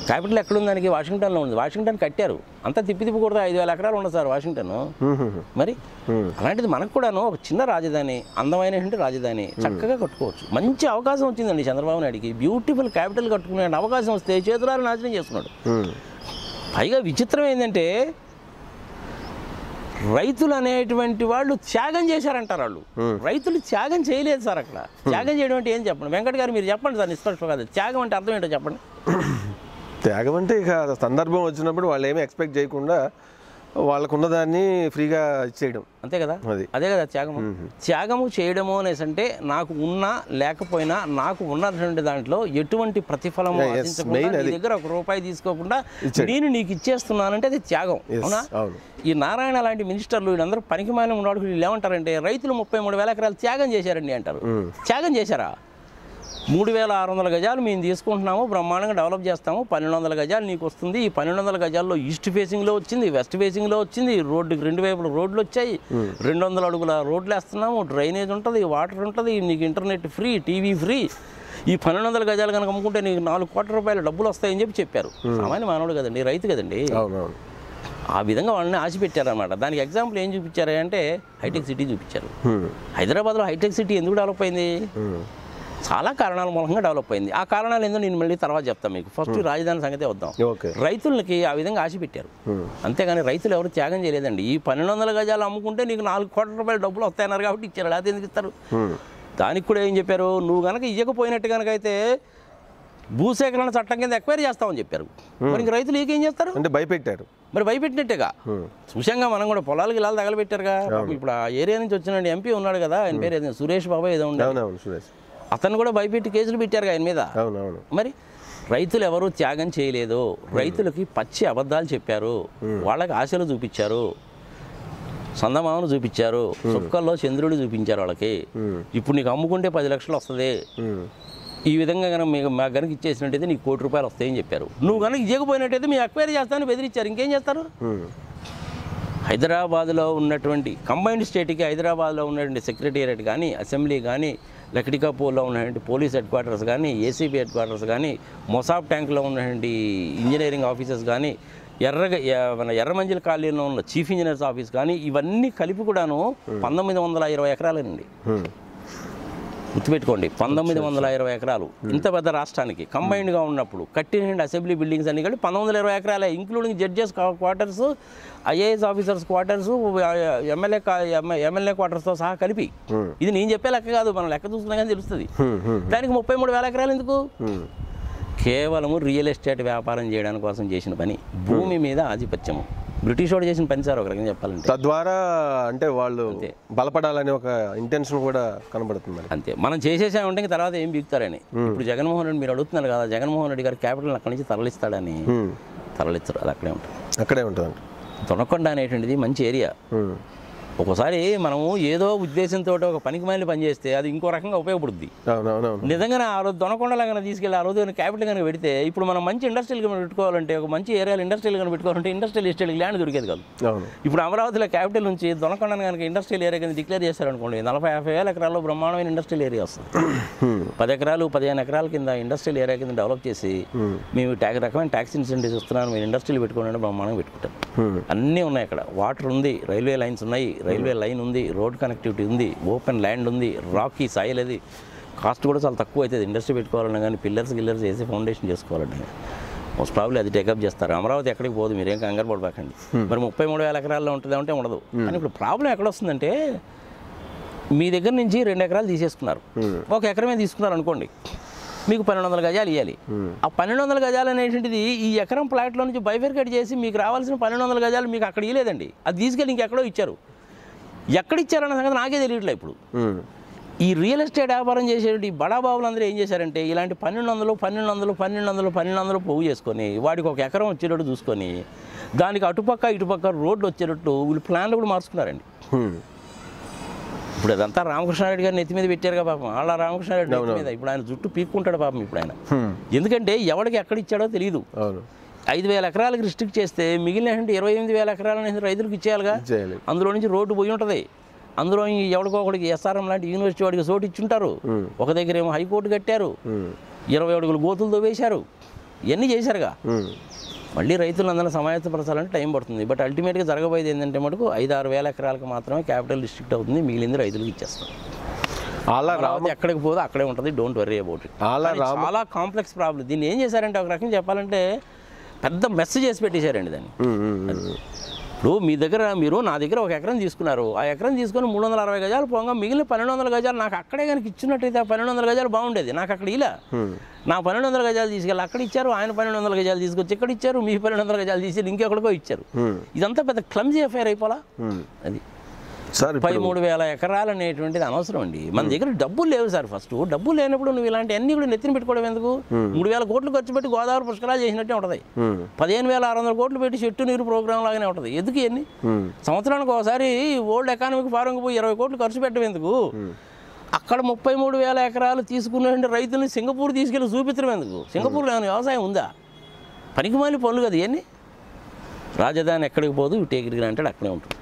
Capital ఎక్కడ ఉంది దానికి వాషింగ్టన్లో ఉంది వాషింగ్టన్ కట్టారు అంతా తిప్పి తిప్పకూడదు ఐదు వేల ఎకరాలు ఉండదు సార్ వాషింగ్టన్ మరి అలాంటిది మనకు కూడాను ఒక చిన్న రాజధాని అందమైనటువంటి రాజధాని చక్కగా కట్టుకోవచ్చు మంచి అవకాశం వచ్చిందండి చంద్రబాబు నాయుడికి బ్యూటిఫుల్ క్యాపిటల్ కట్టుకునే అవకాశం వస్తే చేతులారా నాశనం చేసుకున్నాడు పైగా విచిత్రం ఏంటంటే రైతులు అనేటువంటి వాళ్ళు త్యాగం చేశారంటారు వాళ్ళు రైతులు త్యాగం చేయలేదు సార్ అక్కడ త్యాగం చేయడం అంటే ఏం చెప్పండి వెంకట్ గారు మీరు చెప్పండి సార్ నిష్పక్ష కాదు త్యాగం అంటే అర్థం ఏంటో చెప్పండి త్యాగం అంటే ఇక సందర్భం వచ్చినప్పుడు వాళ్ళు ఏమీ ఎక్స్పెక్ట్ చేయకుండా వాళ్ళకున్న దాన్ని ఫ్రీగా ఇచ్చేయడం అంతే కదా అది. అదే కదా త్యాగము త్యాగము చేయడము అనేసి అంటే నాకు ఉన్నా లేకపోయినా నాకు ఉన్నటువంటి దాంట్లో ఎటువంటి ప్రతిఫలం Yeah, yes. ఆశించకుండా Main నీ అది. దగ్గర ఒక రూపాయి తీసుకోకుండా ఇచ్చేయడం. నేను నీకు ఇచ్చేస్తున్నానంటే అది త్యాగం Yes, అవునా అవును. ఈ నారాయణ లాంటి మినిస్టర్లు వీళ్ళందరూ పనికి మాలిన ఉన్నాడు వీళ్ళు ఏమంటారంటే రైతులు ముప్పై మూడు వేల ఎకరాలు త్యాగం చేశారండి అంటారు త్యాగం చేశారా మూడు వేల ఆరు వందల గజాలు మేము తీసుకుంటున్నాము బ్రహ్మాండంగా డెవలప్ చేస్తాము పన్నెండు వందల గజాలు నీకు వస్తుంది ఈ పన్నెండు వందల గజాల్లో ఈస్ట్ ఫేసింగ్లో వచ్చింది వెస్ట్ ఫేసింగ్లో వచ్చింది రోడ్డుకి రెండు వైపులు రోడ్లు వచ్చాయి రెండు వందల అడుగుల రోడ్లు వేస్తున్నాము డ్రైనేజ్ ఉంటుంది వాటర్ ఉంటుంది నీకు ఇంటర్నెట్ ఫ్రీ టీవీ ఫ్రీ ఈ పన్నెండు వందల గజాలు కనుక అమ్ముకుంటే నీకు నాలుగు కోట్ల రూపాయలు డబ్బులు వస్తాయని చెప్పి చెప్పారు సామాన్య మానవుడు కదండి రైతు కదండి అవునవును ఆ విధంగా వాళ్ళని ఆశ పెట్టారన్నమాట దానికి ఎగ్జాంపుల్ ఏం చూపించారు అంటే హైటెక్ సిటీ చూపించారు హైదరాబాద్లో హైటెక్ సిటీ ఎందుకు డెవలప్ అయింది చాలా కారణాల మూలంగా డెవలప్ అయింది ఆ కారణాలు ఏందో నేను మళ్ళీ తర్వాత చెప్తాను మీకు ఫస్ట్ రాజధాని సంగతే వద్దాం ఓకే రైతులకి ఆ విధంగా ఆశ పెట్టారు అంతేగాని రైతులు ఎవరు త్యాగం చేయలేదండి ఈ పన్నెండు వందల గజాలు అమ్ముకుంటే నీకు నాలుగు కోట్ల రూపాయలు డబ్బులు వస్తాయన్నారు కాబట్టి ఇచ్చారు లేకపోతే ఎందుకు ఇస్తారు దానికి కూడా ఏం చెప్పారు నువ్వు కనుక ఇవ్వకపోయినట్టు కనుక అయితే భూసేకరణ చట్టం కింద ఎక్వైరీ చేస్తామని చెప్పారు మరి ఇంక రైతులు ఏం చేస్తారు అంటే భయపెట్టారు మరి భయపెట్టినట్టేగా చూశాంగా మనం కూడా పొలాలకి ఇలా తగలబెట్టారుగా పాపం ఇప్పుడు ఆ ఏరియా నుంచి వచ్చిన ఎంపీ ఉన్నాడు కదా ఆయన పేరు ఏదో సురేష్ బాబు ఏదో ఉండే అవునవును సురేష్ అతను కూడా భయపెట్టి కేసులు పెట్టారు ఆయన మీద అవునవును మరి రైతులు ఎవరు త్యాగం చేయలేదు రైతులకి పచ్చి అబద్ధాలు చెప్పారు వాళ్ళకి ఆశలు చూపించారు సందమామను చూపించారు సుక్కల్లో చంద్రుడు చూపించారు వాళ్ళకి ఇప్పుడు నీకు అమ్ముకుంటే పది లక్షలు వస్తుంది ఈ విధంగా కనుక మీకు మా కనుక ఇచ్చేసినట్టయితే నీకు కోటి రూపాయలు వస్తాయని చెప్పారు నువ్వు కనుక ఇవ్వకపోయినట్టయితే మీ అక్వైరీ చేస్తానని బెదిరించారు ఇంకేం చేస్తారు హైదరాబాద్లో ఉన్నటువంటి కంబైన్డ్ స్టేట్కి హైదరాబాద్లో ఉన్నటువంటి సెక్రటేరియట్ కానీ అసెంబ్లీ కానీ లక్డికాపూర్లో ఉన్నటువంటి పోలీస్ హెడ్ క్వార్టర్స్ కానీ ఏసీబీ హెడ్ క్వార్టర్స్ కానీ మొసాబ్ ట్యాంక్లో ఉన్నటువంటి ఇంజనీరింగ్ ఆఫీసెస్ కానీ ఎర్రగ ఎ- మన ఎర్రమంజిల్ కాలనీలో ఉన్న చీఫ్ ఇంజనీర్స్ ఆఫీస్ కానీ ఇవన్నీ కలిపి కూడాను పంతొమ్మిది వందల ఇరవై ఎకరాలేనండి గుర్తుపెట్టుకోండి పంతొమ్మిది వందల ఇరవై ఎకరాలు ఇంత పెద్ద రాష్ట్రానికి కంబైన్డ్గా ఉన్నప్పుడు కట్టిన అసెంబ్లీ బిల్డింగ్స్ అన్ని కలిపి పంతొమ్మిది వందల ఇరవై ఎకరాలే including judges quarters IAS officers quarters MLA MLA క్వార్టర్స్తో సహా కలిపి ఇది నేను చెప్పే లెక్క కాదు మనం లెక్క చూస్తున్నా కానీ తెలుస్తుంది దానికి ముప్పై మూడు వేల ఎకరాలు ఎందుకు కేవలము రియల్ ఎస్టేట్ వ్యాపారం చేయడానికి కోసం చేసిన పని భూమి మీద ఆధిపత్యము బ్రిటిష్ వాడు చేసిన పని సార్ ఒక రకంగా చెప్పాలంటే తద్వారా అంటే వాళ్ళు బలపడాలనే ఒక ఇంటెన్షన్ కూడా కనబడుతుంది మనకి. అంతే మనం చేసేసామంటే ఇంక తర్వాత ఏం బీగుతారని ఇప్పుడు జగన్మోహన్ రెడ్డి మీరు అడుగుతున్నారు కదా జగన్మోహన్ రెడ్డి గారు క్యాపిటల్ అక్కడి నుంచి తరలిస్తాడని హ్మ్. తరలిస్తారు అది అక్కడే ఉంటుంది అక్కడే ఉంటుందంట దొనకొండ అనేటువంటిది మంచి ఏరియా హ్మ్. ఒక్కోసారి మనము ఏదో ఉద్దేశంతో ఒక పనికి మాలిన పని చేస్తే అది ఇంకో రకంగా ఉపయోగపడుద్ది అవునవునవును నిజంగానే ఆ రోజు దొనకొండలా కనుక తీసుకెళ్ళి ఆ రోజు కనుక క్యాపిటల్ కనుక పెడితే ఇప్పుడు మనం మంచి ఇండస్ట్రియల్ కనుక పెట్టుకోవాలంటే ఒక మంచి ఏరియాలో ఇండస్ట్రియల్ కనుక పెట్టుకోవాలంటే ఇండస్ట్రియల్ ఎస్టేట్కి ల్యాండ్ దొరికేది కాదు అవును ఇప్పుడు అమరావతిలో క్యాపిటల్ నుంచి దొనకొండను కనుక ఇండస్ట్రియల్ ఏరియా కింద డిక్లేర్ చేశారనుకోండి నలభై యాభై వేల ఎకరాల్లో బ్రహ్మాండమైన ఇండస్ట్రియల్ ఏరియా వస్తుంది హ్మ్. పది ఎకరాలు పదిహేను ఎకరాల కింద ఇండస్ట్రియల్ ఏరియా కింద డెవలప్ చేసి మేము ట్యాక్ రకమైన ట్యాక్స్ ఇన్సెంటివ్స్ ఇస్తున్నాను మీరు ఇండస్ట్రియల్ పెట్టుకోండి బ్రహ్మాండంగా పెట్టుకుంటాం హ్మ్. అన్నీ ఉన్నాయి అక్కడ వాటర్ ఉంది రైల్వే లైన్స్ ఉన్నాయి రైల్వే లైన్ ఉంది రోడ్ కనెక్టివిటీ ఉంది ఓపెన్ ల్యాండ్ ఉంది రాకీ సాయిల్ అది కాస్ట్ కూడా చాలా తక్కువ అవుతుంది ఇండస్ట్రీ పెట్టుకోవాలన్నా కానీ పిల్లర్స్ గిల్లర్స్ వేసి ఫౌండేషన్ చేసుకోవాలంటే మోస్ట్ ప్రాబ్లీ అది టేకప్ చేస్తారు అమరావతి ఎక్కడికి పోదు మీరేం కంగారు పడబాకండి మరి ముప్పై మూడు వేల ఎకరాల్లో ఉంటుంది అంటే ఉండదు కానీ ఇప్పుడు ప్రాబ్లం ఎక్కడ వస్తుందంటే మీ దగ్గర నుంచి రెండు ఎకరాలు తీసేసుకున్నారు ఒక ఎకరమే తీసుకున్నారు అనుకోండి మీకు పన్నెండు వందల గజాలు ఇవ్వాలి ఆ పన్నెండు వందల గజాలు అనేటువంటిది ఈ ఎకరం ప్లాట్లో నుంచి బైఫర్కేట్ చేసి మీకు రావాల్సిన పన్నెండు వందల గజాలు మీకు అక్కడ ఇవ్వలేదండి అది తీసుకెళ్ళి ఇంకెక్కడో ఇచ్చారు ఎక్కడ ఇచ్చారన్న సంగతి నాకే తెలియట్లే ఇప్పుడు హ్మ్. ఈ రియల్ ఎస్టేట్ వ్యాపారం చేసేటువంటి ఈ బడా బాబులు అందరూ ఏం చేశారంటే ఇలాంటి పన్నెండు వందలు పన్నెండు వందలు పన్నెండు వందలు పన్నెండు వందలు పోగు చేసుకొని వాడికి ఒక ఎకరం వచ్చేటట్టు చూసుకొని దానికి అటుపక్క ఇటుపక్క రోడ్లు వచ్చేటట్టు వీళ్ళు ప్లాన్లు కూడా మార్చుకున్నారండి హ్మ్. ఇప్పుడు అదంతా రామకృష్ణారెడ్డి గారిని నెత్తి మీద పెట్టారుగా పాపం వాళ్ళ రామకృష్ణారెడ్డి నెత్తి మీద ఇప్పుడు ఆయన జుట్టు పీక్కుంటాడు పాపం ఇప్పుడు ఆయన హ్మ్. ఎందుకంటే ఎవరికి ఎక్కడ ఇచ్చాడో తెలియదు అవును ఐదు వేల ఎకరాలకు రిస్ట్రిక్ట్ చేస్తే మిగిలిన ఇరవై ఎనిమిది వేల ఎకరాలని రైతులకు ఇచ్చేయాలిగా చేయాలి అందులో నుంచి రోడ్డు పోయి ఉంటుంది అందులో ఈ ఎవడికో ఒకడికి ఎస్ఆర్ఎం లాంటి యూనివర్సిటీ వాడికి చోటు ఇచ్చుంటారు ఒక దగ్గర ఏమో హైకోర్టు కట్టారు హ్మ్. ఇరవై అడుగులు గోతులు తవ్వేశారు ఇవన్నీ చేశారుగా ఉమ్. మళ్ళీ రైతులందరినీ సమాయత్తపరచాలంటే టైం పడుతుంది బట్ అల్టిమేట్గా జరగబోయేది ఏంటంటే మటుకు ఐదు ఆరు వేల ఎకరాలకు మాత్రమే క్యాపిటల్ డిస్ట్రిక్ట్ అవుతుంది మిగిలింది రైతులకు ఇచ్చేస్తాం అలా రా అమరావతి ఎక్కడికి పోదో అక్కడే ఉంటుంది డోంట్ వరీ అబౌట్ ఇట్ అలా కానీ చాలా కాంప్లెక్స్ ప్రాబ్లం దీన్ని ఏం చేశారంటే ఒక రకంగా చెప్పాలంటే పెద్ద మెస్ చేసి పెట్టేశారండి దాన్ని ఉమ్, ఉమ్, ఉమ్. ఇప్పుడు మీ దగ్గర మీరు నా దగ్గర ఒక ఎకరం తీసుకున్నారు ఆ ఎకరం తీసుకొని మూడు వందల అరవై గజాలు పోగా మిగిలిన పన్నెండు వందల గజాలు నాకు అక్కడే కనుక ఇచ్చినట్టయితే ఆ పన్నెండు వందల గజాలు బాగుండేది నాకు అక్కడ ఇలా నా పన్నెండు వందల గజాలు తీసుకెళ్ళి అక్కడ ఇచ్చారు ఆయన పన్నెండు వందల గజాలు తీసుకొచ్చి ఇక్కడ ఇచ్చారు మీ పన్నెండు వందల గజాలు తీసి ఇంకెక్కడికో ఇచ్చారు Hmm. ఇదంతా పెద్ద క్లమ్జీ అఫైర్ అయిపోలా ఉమ్. అది సార్ ముప్పై మూడు వేల ఎకరాలు అనేటువంటిది అనవసరం అండి మన దగ్గర డబ్బులు లేవు సార్ ఫస్ట్ డబ్బులు లేనప్పుడు నువ్వు ఇలాంటి అన్ని కూడా నెత్తిన పెట్టుకోవడం ఎందుకు మూడు వేల కోట్లు ఖర్చు పెట్టి గోదావరి పుష్కరాలు చేసినట్టే ఉంటుంది ఉమ్, పదిహేను వేల ఆరు వందల కోట్లు పెట్టి చెట్టు నీరు ప్రోగ్రామ్ లాగానే ఉంటుంది ఎందుకు ఇవన్నీ ఉమ్. సంవత్సరానికి ఒకసారి ఓల్డ్ ఎకానమిక్ ఫారంకి పోయి ఇరవై కోట్లు ఖర్చు పెట్టడం ఎందుకు అక్కడ ముప్పై మూడు వేల ఎకరాలు తీసుకున్న రైతుల్ని సింగపూర్ తీసుకెళ్ళి చూపించడం ఎందుకు సింగపూర్లో ఏమైనా వ్యవసాయం ఉందా పనికిమాలి పనులు కదా ఇవన్నీ రాజధాని ఎక్కడికి పోదు టేక్ గ్రాంటెడ్ అక్కడే ఉంటుంది